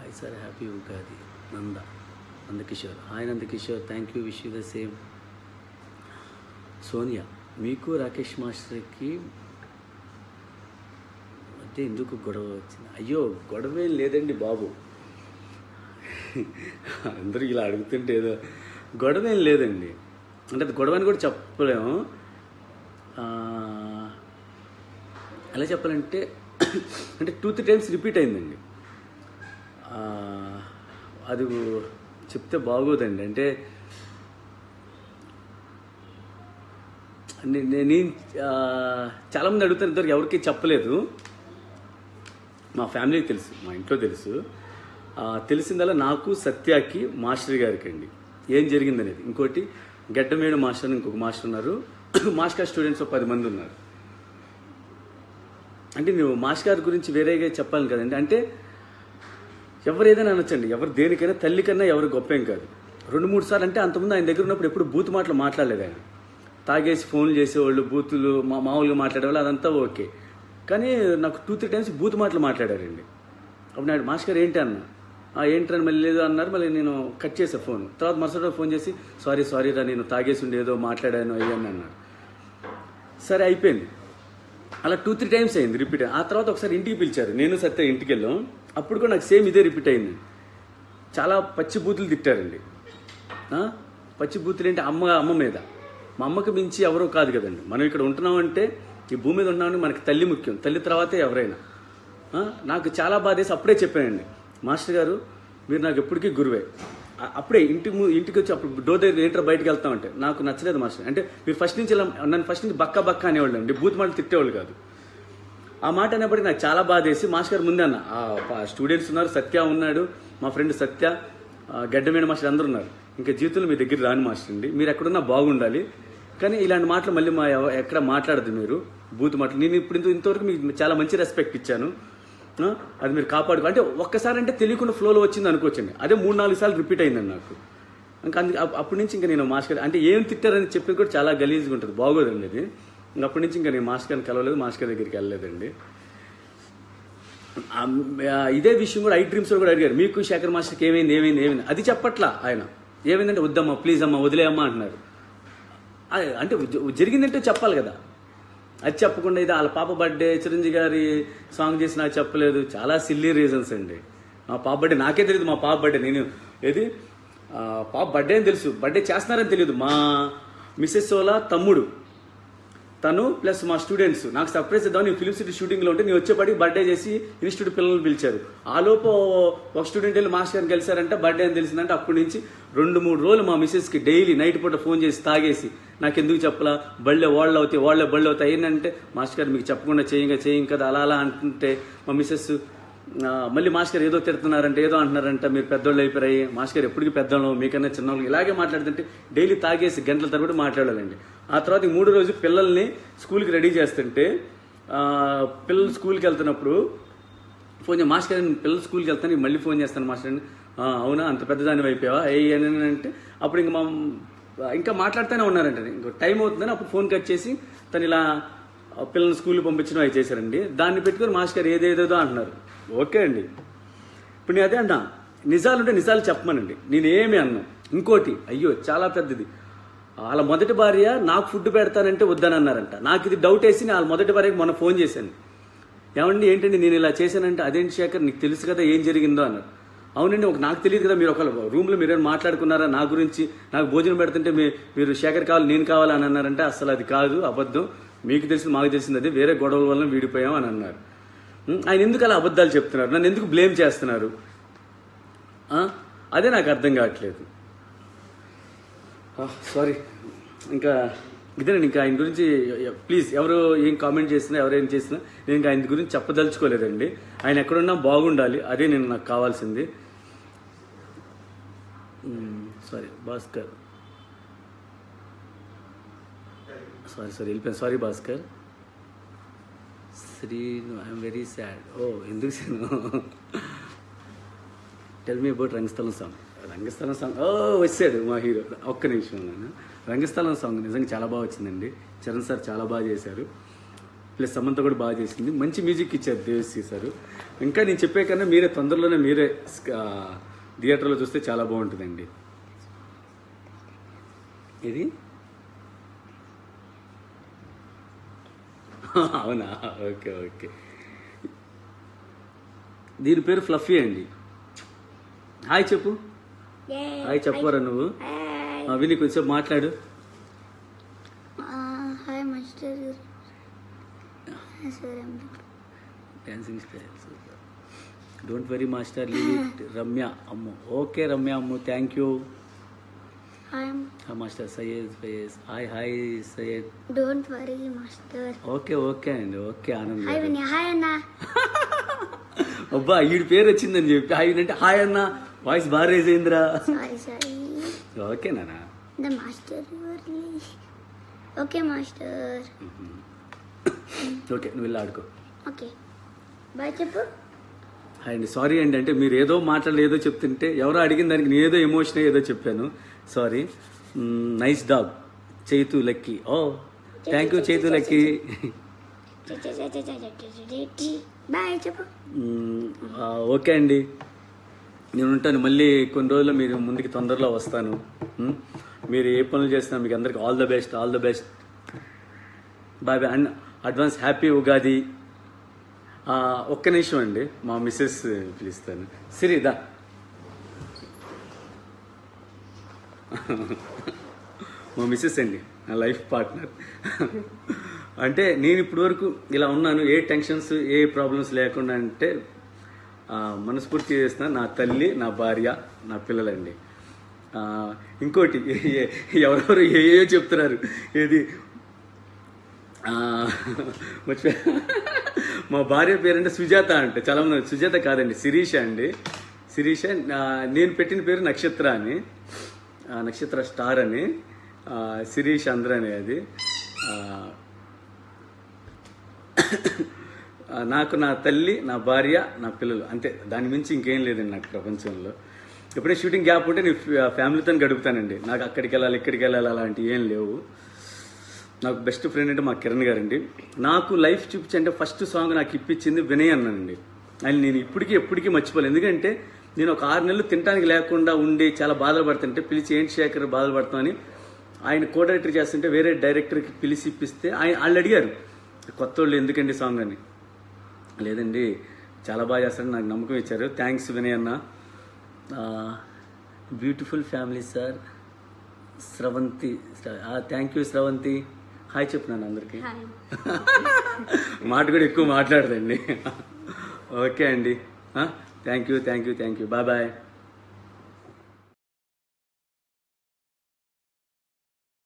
Hi sir happy Ugadi Nanda Nandakishore hi Nandakishore thank you wish you the same Sonia మీకు రాకేష్ మాస్టర్కి అంటే ఎందుకు గొడవ వచ్చింది అయ్యో గొడవ ఏం లేదండి బాబు అందరూ ఇలా అడుగుతుంటే ఏదో గొడవ ఏం లేదండి అంటే అది గొడవ అని కూడా చెప్పలేము ఆ, ఎలా చెప్పాలంటే అంటే టూ త్రీ టైమ్స్ రిపీట్ అయిందండి ఆ, అది చెప్తే బాగోదండి అంటే నే- నే- నేను ఆ, చాలామంది అడుగుతారు ఇంతవరకు ఎవరికి చెప్పలేదు మా ఫ్యామిలీకి తెలుసు మా ఇంట్లో తెలుసు ఆ, తెలిసిందల్లా నాకు సత్యాకి మాస్టర్ గారికి అండి ఏం జరిగిందనేది ఇంకోటి గడ్డమేడు మాస్టర్ అని ఇంకొక మాస్టర్ ఉన్నారు మాస్టర్ స్టూడెంట్స్ ఒక పది మంది ఉన్నారు అంటే నువ్వు మాస్టర్ గారి గురించి వేరేగా చెప్పాలి కదండి అంటే ఎవరు ఏదైనా అనొచ్చండి ఎవరు దేనికైనా తల్లి కన్నా ఎవరు గొప్పేం కాదు రెండు మూడు సార్లు అంటే అంతకుముందు ఆయన దగ్గర ఉన్నప్పుడు ఎప్పుడు బూత్ మాటలు మాట్లాడలేదు ఆయన తాగేసి ఫోన్లు చేసేవాళ్ళు బూతులు మా మామూలుగా మాట్లాడేవాళ్ళు అదంతా ఓకే కానీ నాకు టూ త్రీ టైమ్స్ బూత్ మాటలు మాట్లాడారండి అప్పుడు నాడు మాస్టర్ ఏంటి అన్న "ఆ, ఏంటని మళ్ళీ లేదు అన్నారు మళ్ళీ నేను కట్ చేసా ఫోన్ తర్వాత మరుసటి రోజు ఫోన్ చేసి సారీ సారీ రా నేను తాగేసి ఉండి ఏదో మాట్లాడాను అయ్యాను అన్నారు సరే అయిపోయింది అలా టూ త్రీ టైమ్స్ అయింది రిపీట్ ఆ తర్వాత ఒకసారి ఇంటికి పిలిచారు నేను సత్య ఇంటికి వెళ్ళాం అప్పుడు కూడా నాకు సేమ్ ఇదే రిపీట్ అయింది చాలా పచ్చి బూతులు తిట్టారండి ఆ? పచ్చి బూతులు ఏంటి అమ్మ అమ్మ మీద మా అమ్మకి మించి ఎవరో కాదు కదండి మనం ఇక్కడ ఉంటున్నామంటే ఈ భూమి మీద ఉన్నామంటే మనకి తల్లి ముఖ్యం తల్లి తర్వాతే ఎవరైనా ఆ? నాకు చాలా బాధేసి అప్పుడే చెప్పానండి మాస్టర్ గారు మీరు నాకు ఎప్పటికీ గురువే ఆ- అప్పుడే ఇంటి ము- ఇంటికి వచ్చి అప్పుడు డోర్ దగ్గర ఏంటర్ బయటకు వెళ్తామంటే నాకు నచ్చలేదు మాస్టర్ అంటే మీరు ఫస్ట్ నుంచి ఇలా నన్ను ఫస్ట్ నుంచి బక్క బక్క అనేవాళ్ళు అండి బూత్ మాటలు తిట్టేవాళ్ళు కాదు ఆ మాట అనేప్పటికీ నాకు చాలా బాధ వేసి మాస్టర్ గారు ముందే అన్న ఆ ప- స్టూడెంట్స్ ఉన్నారు సత్య ఉన్నాడు మా ఫ్రెండ్ సత్య ఆ, గడ్డమేడ మాస్టర్ అందరూ ఉన్నారు ఇంకా జీవితంలో మీ దగ్గర రాని మాస్టర్ అండి మీరు ఎక్కడున్నా బాగుండాలి కానీ ఇలాంటి మాటలు మళ్ళీ మా ఎవ- ఎక్కడ మాట్లాడదు మీరు బూత్ మాటలు నేను ఇప్పుడు ఇంత- ఇంతవరకు మీకు చాలా మంచి రెస్పెక్ట్ ఇచ్చాను ఆ, అది మీరు కాపాడుకో అంటే ఒక్కసారి అంటే తెలియకుండా ఫ్లోలో వచ్చింది అనుకోవచ్చండి అదే మూడు నాలుగు సార్లు రిపీట్ అయిందండి నాకు ఇంకా అందుకే అప్- అప్పటి నుంచి ఇంకా నేను మాస్టర్ గారు అంటే ఏం తిట్టారని చెప్పేది కూడా చాలా గలీజ్గా ఉంటుంది బాగోదండి అది ఇంకా అప్పటి నుంచి ఇంకా నేను మాస్టర్ గారిని కలవలేదు మాస్టర్ గారి దగ్గరికి వెళ్ళలేదండి ఆ, ఆ, ఇదే విషయం కూడా ఐ డ్రీమ్స్ కూడా అడిగారు మీకు శేఖర్ మాస్టర్కి ఏమైంది ఏమైంది ఏమైంది అది చెప్పట్లా ఆయన ఏమైందంటే వద్దమ్మా ప్లీజ్ అమ్మా వదిలేయమ్మా అంటున్నారు ఆ, అంటే జ- జరిగిందంటే చెప్పాలి కదా అది చెప్పకుండా ఇది వాళ్ళ పాప బర్త్డే చిరంజీవి గారి సాంగ్ చేసి నాకు చెప్పలేదు చాలా సిల్లీ రీజన్స్ అండి మా పాప బర్త్డే నాకే తెలియదు మా పాప బర్త్డే నేను ఏది ఆ, పాప బర్త్డే అని తెలుసు బర్త్డే చేస్తున్నారని తెలియదు మా మిస్సెస్ సోలా తమ్ముడు తను ప్లస్ మా స్టూడెంట్స్ నాకు సర్ప్రైజ్ ఇద్దాం నేను ఫిలిం సిటీ షూటింగ్లో ఉంటే నేను వచ్చేపాటికి బర్త్డే చేసి ఇన్స్టిట్యూట్ పిల్లల్ని పిలిచారు ఆ లోపు ఒక స్టూడెంట్ వెళ్ళి మాస్టర్ గారిని కలిశారంటే బర్త్డే అని తెలిసిందంటే అప్పటి నుంచి రెండు మూడు రోజులు మా మిస్సెస్కి డైలీ నైట్ పూట ఫోన్ చేసి తాగేసి నాకు ఎందుకు చెప్పలా బళ్ళే వాళ్ళు అవుతాయి వాళ్ళే బళ్ళు అవుతాయి ఏంటంటే మాస్టర్ గారు మీకు చెప్పకుండా చేయంగా చేయం కదా అలా అలా అంటుంటే మా మిస్సెస్ ఆ, మళ్ళీ మాస్టర్ గారు ఏదో తిడుతున్నారంటే ఏదో అంటున్నారంట మీరు పెద్దోళ్ళు అయిపోయాయి మాస్టర్ గారు ఎప్పటికీ పెద్దోళ్ళు మీకన్నా చిన్నోళ్ళు ఇలాగే మాట్లాడుతుంటే డైలీ తాగేసి గంటల తరబడి మాట్లాడాలండి ఆ తర్వాత ఈ మూడు రోజు పిల్లల్ని స్కూల్కి రెడీ చేస్తుంటే ఆ, పిల్లలు స్కూల్కి వెళ్తున్నప్పుడు ఫోన్ చేయ మాస్టర్ గారు నేను పిల్లలు స్కూల్కి వెళ్తాను నేను మళ్ళీ ఫోన్ చేస్తాను మాస్టర్ అని "ఆ, అవునా అంత పెద్దదాని అయిపోయావా ఏ అని అంటే అప్పుడు ఇంకా మా ఇంకా మాట్లాడుతూనే ఉన్నారంట ఇంకో టైం అవుతుందని అప్పుడు ఫోన్ కట్ చేసి తను ఇలా ఆ, పిల్లల్ని స్కూల్కి పంపించడం అవి చేశారండి దాన్ని పెట్టుకొని మాస్టర్ గారు ఏదేదేదో అంటున్నారు ఓకే అండి ఇప్పుడు నేను అదే అన్నా నిజాలు ఉంటే నిజాలు చెప్పమనండి నేను ఏమి అన్నా ఇంకోటి అయ్యో చాలా పెద్దది వాళ్ళ మొదటి భార్య నాకు ఫుడ్ పెడతానంటే వద్దని అన్నారంట నాకు ఇది డౌట్ వేసి నేను వాళ్ళ మొదటి భార్యకి మొన్న ఫోన్ చేశాను ఏమండి ఏంటండి నేను ఇలా చేశానంటే అదేంటి శేఖర్ నీకు తెలుసు కదా ఏం జరిగిందో అన్నారు అవునండి ఒక నాకు తెలియదు కదా మీరు ఒక రూమ్లో మీరేం మాట్లాడుకున్నారా నా గురించి నాకు భోజనం పెడుతుంటే మీ మీరు శేఖర్ కావాలి నేను కావాలి అని అన్నారంటే అసలు అది కాదు అబద్ధం మీకు తెలిసింది మాకు తెలిసింది అది వేరే గొడవల వల్ల వీడిపోయాం అని అన్నారు ఉం, ఆయన ఎందుకు అలా అబద్ధాలు చెప్తున్నారు నన్ను ఎందుకు బ్లేమ్ చేస్తున్నారు ఆ? అదే నాకు అర్థం కావట్లేదు సారీ ఇంకా ఇదేనండి ఇంకా ఆయన గురించి ప్లీజ్ ఎవరు ఏం కామెంట్ చేసినా ఎవరేం చేసినా నేను ఇంకా ఆయన గురించి చెప్పదలుచుకోలేదండి ఆయన ఎక్కడున్నా బాగుండాలి అదే నేను నాకు కావాల్సింది సారీ భాస్కర్ సారీ సారీ వెళ్ళిపోయాను sorry Bhaskar Shri I'm very sad oh ఎందుకు sir tell me about Rangasthalam song Rangasthalam song oh వచ్చాడు మా హీరో ఒక్క నిమిషం నేను రంగస్థలం సాంగ్ నిజంగా చాలా బాగా వచ్చిందండి చరణ్ సార్ చాలా బాగా చేశారు ప్లస్ సమంత కూడా బాగా చేసింది మంచి మ్యూజిక్ ఇచ్చారు దేవశ్రీ సార్ ఇంకా నేను చెప్పే కన్నా మీరే తొందరలోనే మీరే ఆ, థియేటర్లో చూస్తే చాలా బాగుంటుందండి ఇది అవునా ఓకే ఓకే దీని పేరు ఫ్లఫీ అండి హాయ్ చెప్పు హాయ్ చెప్పరా నువ్వు ఆ, విని కొంచెం మాట్లాడు హాయ్ మాస్టర్ సరే dancing style don't very master leave it Ramya Ammu okay Ramya Ammu thank you hi master Syed Fayaz hi hi Syed don't worry master okay okay అండి ఓకే ఆనంద్ హాయ్ గారు. విని హాయ్ అన్న అబ్బా ఈడి పేరు వచ్చిందని చెప్పి హాయ్ అంటే హాయ్ అన్న వాయిస్ బాగా రేజ్ అయిందిరా సారీ సారీ ఓకే నానా the master okay master okay నువ్వు వెళ్ళి ఆడుకో ఓకే బాయ్ చెప్పు హాయ్ అండి సారీ అండి అంటే మీరు ఏదో మాటలు ఏదో చెప్తుంటే ఎవరో అడిగిన దానికి నేను ఏదో ఎమోషన్ ఏదో చెప్పాను sorry nice dog Chaitu Lucky oh thank you Chaitu Lucky bye చెప్పు మ్మ్, ఆ, ఓకే అండి నేను ఉంటాను మళ్ళీ కొన్ని రోజుల్లో మీరు ముందుకి తొందరలో వస్తాను మ్మ్? మీరు ఏ పనులు చేసినా మీకు అందరికి all the best all the best bye bye and advance happy Ugadi ఆ, ఒక్క నిమిషం అండి మా మిస్సెస్ పిలుస్తాను సిరిదా మా మిస్సెస్ అండి నా లైఫ్ పార్ట్నర్ అంటే నేను ఇప్పటి వరకు ఇలా ఉన్నాను ఏ టెన్షన్స్ ఏ ప్రాబ్లమ్స్ లేకుండా అంటే ఆ, మనస్ఫూర్తి చేసిన నా తల్లి నా భార్య నా పిల్లలండి ఆ, ఇంకోటి ఏ- ఎవరెవరు ఏ చెప్తున్నారు ఏది ఆ, మర్చిపోయా మా భార్య పేరంటే సుజాత అంటే చాలా మంది సుజాత కాదండి శిరీష అండి శిరీష ఆ, నేను పెట్టిన పేరు నక్షత్ర అని ఆ, నక్షత్ర స్టార్ అని ఆ, శిరీష్ అంద్ర అని అది ఆ, ఆ, నాకు నా తల్లి నా భార్య నా పిల్లలు అంతే దాని మించి ఇంకేం లేదండి నాకు ప్రపంచంలో ఎప్పుడైనా షూటింగ్ గ్యాప్ ఉంటే నేను ఫ్యా- ఫ్యామిలీతో గడుపుతానండి నాకు అక్కడికి వెళ్ళాలి ఇక్కడికి వెళ్ళాలి అలాంటివి ఏం లేవు నాకు బెస్ట్ ఫ్రెండ్ అంటే మా కిరణ్ గారండి నాకు లైఫ్ చూపించి అంటే ఫస్ట్ సాంగ్ నాకు ఇప్పించింది వినయ్ అన్నానండి ఆయన నేను ఇప్పటికీ ఎప్పటికీ మర్చిపోలేదు ఎందుకంటే నేను ఒక ఆరు నెలలు తినడానికి లేకుండా ఉండి చాలా బాధలు పడుతుంటే పిలిచి ఏంటి శేఖర్ బాధలు పడుతామని ఆయన కో డైరెక్టర్ చేస్తుంటే వేరే డైరెక్టర్కి పిలిచి ఇప్పిస్తే ఆయన వాళ్ళు అడిగారు కొత్త వాళ్ళు ఎందుకండి సాంగ్ అని లేదండి చాలా బాగా చేస్తారని నాకు నమ్మకం ఇచ్చారు థ్యాంక్స్ వినయ్ అన్న beautiful family sir Sravanthi thank you Sravanthi hi చెప్పినాను అందరికీ హాయ్ మాట కూడా ఎక్కువ మాట్లాడదండి ఓకే అండి thank you thank you thank you bye bye